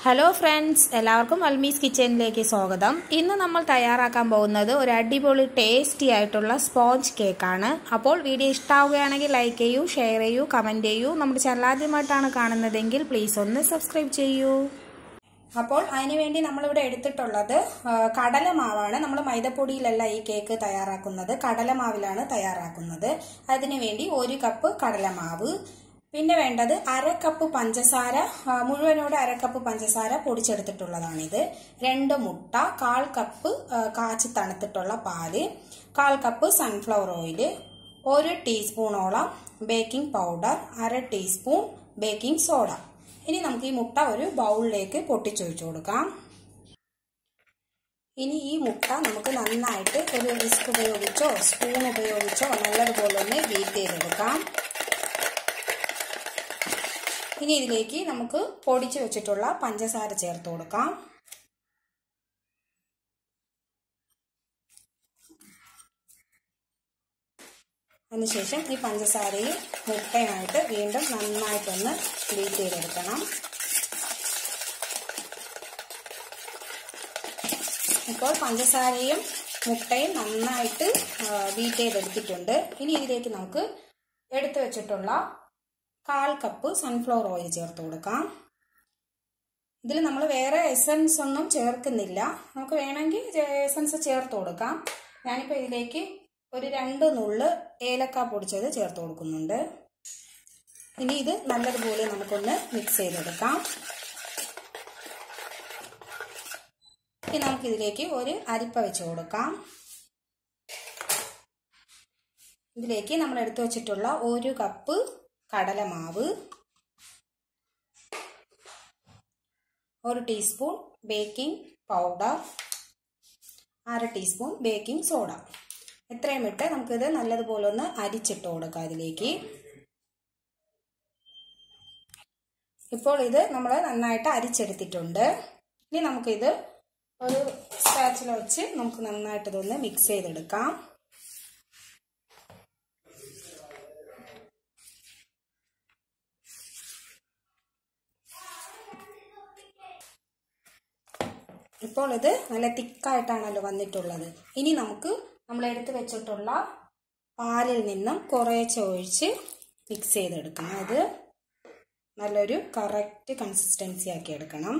hello friends എല്ലാവർക്കും അൽമീസ് കിച്ചണിലേക്ക് സ്വാഗതം ഇന്ന് നമ്മൾ തയ്യാറാക്കാൻ പോകുന്നത് ഒരു അടിപൊളി ടേസ്റ്റി ആയിട്ടുള്ള സ്പോഞ്ച് കേക്കാണ് അപ്പോൾ വീഡിയോ ഇഷ്ടമാവുകയാണെങ്കിൽ ലൈക്ക് ചെയ്യൂ ഷെയർ ചെയ്യൂ കമൻറ്റ് ചെയ്യൂ നമ്മുടെ ചാനൽ ആദ്യമായിട്ടാണ് കാണുന്നതെങ്കിൽ പ്ലീസ് ഒന്ന് സബ്സ്ക്രൈബ് ചെയ്യൂ അപ്പോൾ അതിനുവേണ്ടി നമ്മളിവിടെ എടുത്തിട്ടുള്ളത് ആ, കടലമാവാണ് നമ്മൾ മൈദപ്പൊടിയിലല്ല ഈ കേക്ക് തയ്യാറാക്കുന്നത് കടലമാവിലാണ് തയ്യാറാക്കുന്നത് അതിനുവേണ്ടി ഒരു കപ്പ് കടലമാവ് പിന്നെ വേണ്ടത് അര കപ്പ് പഞ്ചസാര ആ, മുഴുവനോടെ അര കപ്പ് പഞ്ചസാര പൊടിച്ചെടുത്തിട്ടുള്ളതാണിത് രണ്ട് മുട്ട കാൽ കപ്പ് ആ, കാച്ചി തണുത്തിട്ടുള്ള പാല് കാൽ കപ്പ് സൺഫ്ലവർ ഓയില് ഒരു ടീസ്പൂണോളം ബേക്കിംഗ് പൗഡർ അര ടീസ്പൂൺ ബേക്കിംഗ് സോഡ ഇനി നമുക്ക് ഈ മുട്ട ഒരു ബൗളിലേക്ക് പൊട്ടിച്ചൊഴിച്ചു കൊടുക്കാം ഇനി ഈ മുട്ട നമുക്ക് നന്നായിട്ട് ഒരു വിസ്ക് ഉപയോഗിച്ചോ സ്പൂൺ ഉപയോഗിച്ചോ നല്ലതുപോലെ ഒന്ന് ബീറ്റ് ചെയ്തെടുക്കാം ഇനി ഇതിലേക്ക് നമുക്ക് പൊടിച്ചു വെച്ചിട്ടുള്ള പഞ്ചസാര ചേർത്ത് കൊടുക്കാം അതിനുശേഷം ഈ പഞ്ചസാരയും മുട്ടയുമായിട്ട് വീണ്ടും നന്നായിട്ടൊന്ന് ബീറ്റ് ചെയ്തെടുക്കണം ഇപ്പോൾ പഞ്ചസാരയും മുട്ടയും നന്നായിട്ട് ബീറ്റ് ചെയ്തെടുത്തിട്ടുണ്ട് ഇനി ഇതിലേക്ക് നമുക്ക് എടുത്തു വെച്ചിട്ടുള്ള കാൽ കപ്പ് സൺഫ്ലവർ ഓയിൽ ചേർത്ത് കൊടുക്കാം ഇതിൽ നമ്മൾ വേറെ എസൻസ് ഒന്നും ചേർക്കുന്നില്ല നമുക്ക് വേണമെങ്കിൽ എസൻസ് ചേർത്ത് കൊടുക്കാം ഞാനിപ്പോൾ ഇതിലേക്ക് ഒരു രണ്ട് നുള്ള് ഏലക്ക പൊടിച്ചത് ചേർത്ത് കൊടുക്കുന്നുണ്ട് ഇനി ഇത് നല്ലതുപോലെ നമുക്കൊന്ന് മിക്സ് ചെയ്തെടുക്കാം ഇനി നമുക്കിതിലേക്ക് ഒരു അരിപ്പ വെച്ച് കൊടുക്കാം ഇതിലേക്ക് നമ്മൾ എടുത്തു വച്ചിട്ടുള്ള ഒരു കപ്പ് കടലമാവ് ഒരു ടീസ്പൂൺ ബേക്കിംഗ് പൗഡർ അര ടീസ്പൂൺ ബേക്കിംഗ് സോഡ എത്രയും ഇട്ട് നമുക്കിത് നല്ലതുപോലെ ഒന്ന് അരിച്ചിട്ട് കൊടുക്കാം ഇതിലേക്ക് ഇപ്പോൾ ഇത് നമ്മൾ നന്നായിട്ട് അരിച്ചെടുത്തിട്ടുണ്ട് ഇനി നമുക്കിത് ഒരു സ്പാച്ചിൽ വെച്ച് നമുക്ക് നന്നായിട്ട് ഇതൊന്ന് മിക്സ് ചെയ്തെടുക്കാം ഇപ്പോൾ ഇത് നല്ല തിക്കായിട്ടാണല്ലോ വന്നിട്ടുള്ളത് ഇനി നമുക്ക് നമ്മൾ എടുത്തു വെച്ചിട്ടുള്ള പാലിൽ നിന്നും കുറേശ്ശെ ഒഴിച്ച് മിക്സ് ചെയ്തെടുക്കണം അത് നല്ലൊരു കറക്റ്റ് കൺസിസ്റ്റൻസി ആക്കി എടുക്കണം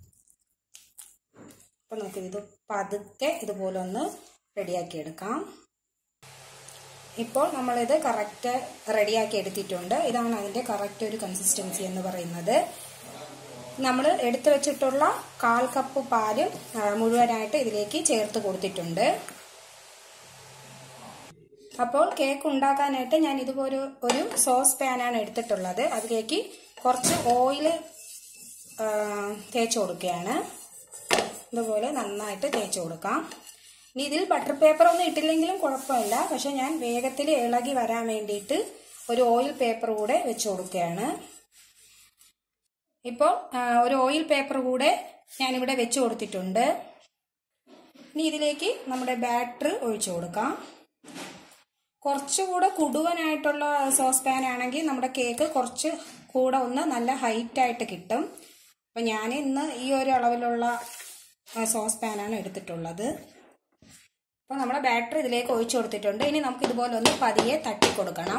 അപ്പം നമുക്കിത് പതുക്കെ ഇതുപോലെ ഒന്ന് റെഡിയാക്കി എടുക്കാം ഇപ്പോൾ നമ്മളിത് കറക്റ്റ് റെഡിയാക്കി എടുത്തിട്ടുണ്ട് ഇതാണ് അതിൻ്റെ കറക്റ്റ് ഒരു കൺസിസ്റ്റൻസി എന്ന് പറയുന്നത് നമ്മൾ എടുത്തു വെച്ചിട്ടുള്ള കാൽ കപ്പ് പാലും മുഴുവനായിട്ട് ഇതിലേക്ക് ചേർത്ത് കൊടുത്തിട്ടുണ്ട് അപ്പോൾ കേക്ക് ഉണ്ടാക്കാനായിട്ട് ഞാൻ ഇതുപോലെ ഒരു സോസ് പാനാണ് എടുത്തിട്ടുള്ളത് അതിലേക്ക് കുറച്ച് ഓയിൽ തേച്ച് കൊടുക്കുകയാണ് ഇതുപോലെ നന്നായിട്ട് തേച്ച് കൊടുക്കാം ഇനി ഇതിൽ ബട്ടർ പേപ്പർ ഒന്നും ഇട്ടില്ലെങ്കിലും കുഴപ്പമില്ല പക്ഷെ ഞാൻ വേഗത്തിൽ ഇളകി വരാൻ വേണ്ടിയിട്ട് ഒരു ഓയിൽ പേപ്പർ കൂടെ വെച്ച് കൊടുക്കുകയാണ് ഇപ്പോൾ ഒരു ഓയിൽ പേപ്പർ കൂടെ ഞാനിവിടെ വെച്ച് കൊടുത്തിട്ടുണ്ട് ഇനി ഇതിലേക്ക് നമ്മുടെ ബാറ്റർ ഒഴിച്ചു കൊടുക്കാം കുറച്ചുകൂടെ കുടുവനായിട്ടുള്ള സോസ് പാൻ ആണെങ്കിൽ നമ്മുടെ കേക്ക് കുറച്ച് കൂടെ ഒന്ന് നല്ല ഹൈറ്റ് ആയിട്ട് കിട്ടും അപ്പം ഞാൻ ഇന്ന് ഈ ഒരു അളവിലുള്ള സോസ് പാനാണ് എടുത്തിട്ടുള്ളത് അപ്പോൾ നമ്മുടെ ബാറ്ററി ഇതിലേക്ക് ഒഴിച്ചു കൊടുത്തിട്ടുണ്ട് ഇനി നമുക്ക് ഇതുപോലെ ഒന്ന് പതിയെ തട്ടി കൊടുക്കണം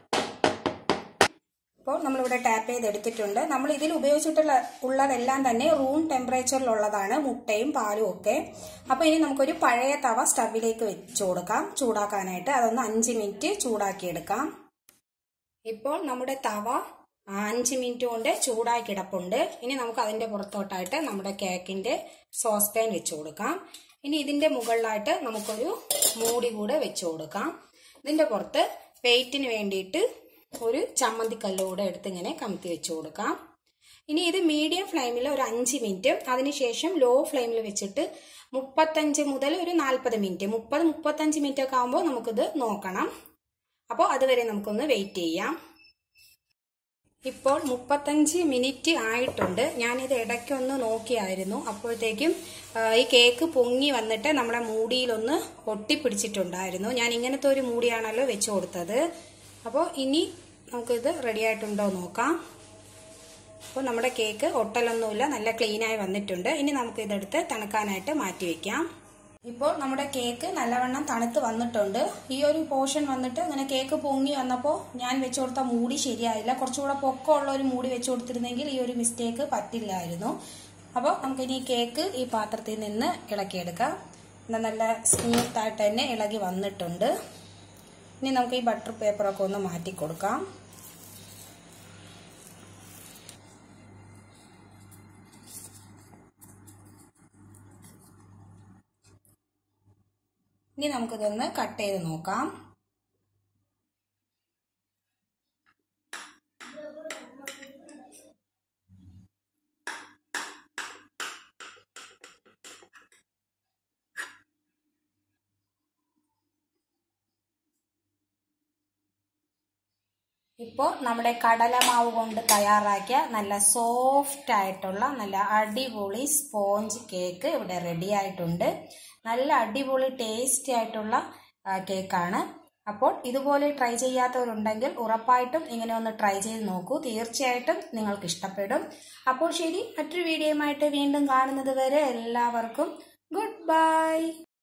ഇപ്പോൾ നമ്മളിവിടെ ടാപ്പ് ചെയ്ത് എടുത്തിട്ടുണ്ട് നമ്മൾ ഇതിൽ ഉപയോഗിച്ചിട്ടുള്ള ഉള്ളതെല്ലാം തന്നെ റൂം ടെമ്പറേച്ചറിലുള്ളതാണ് മുട്ടയും പാലും ഒക്കെ അപ്പോൾ ഇനി നമുക്കൊരു പഴയ തവ സ്റ്റവിലേക്ക് വെച്ച് കൊടുക്കാം ചൂടാക്കാനായിട്ട് അതൊന്ന് അഞ്ച് മിനിറ്റ് ചൂടാക്കിയെടുക്കാം ഇപ്പോൾ നമ്മുടെ തവ അഞ്ച് മിനിറ്റ് കൊണ്ട് ചൂടായി കിടപ്പുണ്ട് ഇനി നമുക്ക് അതിൻ്റെ പുറത്തോട്ടായിട്ട് നമ്മുടെ കേക്കിൻ്റെ സോസ് പാൻ വെച്ച് കൊടുക്കാം ഇനി ഇതിൻ്റെ മുകളിലായിട്ട് നമുക്കൊരു മൂടി കൂടെ വെച്ച് കൊടുക്കാം ഇതിൻ്റെ പുറത്ത് വെയിറ്റിന് വേണ്ടിയിട്ട് ഒരു ചമ്മന്തിക്കല്ല് കൂടെ എടുത്ത് ഇങ്ങനെ കമത്തി വെച്ച് കൊടുക്കാം ഇനി ഇത് മീഡിയം ഫ്ലെയിമിൽ ഒരു അഞ്ച് മിനിറ്റ് അതിനുശേഷം ലോ ഫ്ലെയിമിൽ വെച്ചിട്ട് മുപ്പത്തഞ്ച് മുതൽ ഒരു നാൽപ്പത് മിനിറ്റ് മുപ്പത് മുപ്പത്തഞ്ച് മിനിറ്റ് ഒക്കെ ആകുമ്പോൾ നമുക്കിത് നോക്കണം അപ്പോൾ അതുവരെ നമുക്കൊന്ന് വെയിറ്റ് ചെയ്യാം ഇപ്പോൾ മുപ്പത്തഞ്ച് മിനിറ്റ് ആയിട്ടുണ്ട് ഞാനിത് ഇടയ്ക്കൊന്ന് നോക്കിയായിരുന്നു അപ്പോഴത്തേക്കും ഈ കേക്ക് പൊങ്ങി വന്നിട്ട് നമ്മുടെ മൂടിയിലൊന്ന് ഒട്ടിപ്പിടിച്ചിട്ടുണ്ടായിരുന്നു ഞാൻ ഇങ്ങനത്തെ ഒരു മൂടിയാണല്ലോ വെച്ച് കൊടുത്തത് അപ്പോൾ ഇനി നമുക്കിത് റെഡി ആയിട്ടുണ്ടോ നോക്കാം അപ്പോൾ നമ്മുടെ കേക്ക് ഒട്ടലൊന്നുമില്ല നല്ല ക്ലീനായി വന്നിട്ടുണ്ട് ഇനി നമുക്ക് ഇതെടുത്ത് തണുക്കാനായിട്ട് മാറ്റി വെക്കാം ഇപ്പോൾ നമ്മുടെ കേക്ക് നല്ലവണ്ണം തണുത്ത് വന്നിട്ടുണ്ട് ഈ ഒരു പോർഷൻ വന്നിട്ട് ഇങ്ങനെ കേക്ക് പൊങ്ങി വന്നപ്പോൾ ഞാൻ വെച്ചു കൊടുത്ത മൂടി ശരിയായില്ല കുറച്ചുകൂടെ പൊക്കമുള്ള ഒരു മൂടി വെച്ചു കൊടുത്തിരുന്നെങ്കിൽ ഈ ഒരു മിസ്റ്റേക്ക് പറ്റില്ലായിരുന്നു അപ്പോൾ നമുക്കിനി കേക്ക് ഈ പാത്രത്തിൽ നിന്ന് ഇളക്കിയെടുക്കാം നല്ല സ്മൂത്തായിട്ട് തന്നെ ഇളകി വന്നിട്ടുണ്ട് ഇനി നമുക്ക് ഈ ബട്ടർ പേപ്പറൊക്കെ ഒന്ന് മാറ്റി കൊടുക്കാം ഇനി നമുക്കിതൊന്ന് കട്ട് ചെയ്ത് നോക്കാം ഇപ്പോൾ നമ്മുടെ കടലമാവ് കൊണ്ട് തയ്യാറാക്കിയ നല്ല സോഫ്റ്റ് ആയിട്ടുള്ള നല്ല അടിപൊളി സ്പോഞ്ച് കേക്ക് ഇവിടെ റെഡി ആയിട്ടുണ്ട് നല്ല അടിപൊളി ടേസ്റ്റി ആയിട്ടുള്ള കേക്കാണ് അപ്പോൾ ഇതുപോലെ ട്രൈ ചെയ്യാത്തവരുണ്ടെങ്കിൽ ഉറപ്പായിട്ടും ഇങ്ങനെ ഒന്ന് ട്രൈ ചെയ്ത് നോക്കൂ തീർച്ചയായിട്ടും നിങ്ങൾക്ക് ഇഷ്ടപ്പെടും അപ്പോൾ ശരി മറ്റൊരു വീഡിയോയുമായിട്ട് വീണ്ടും കാണുന്നത് വരെ എല്ലാവർക്കും ഗുഡ് ബൈ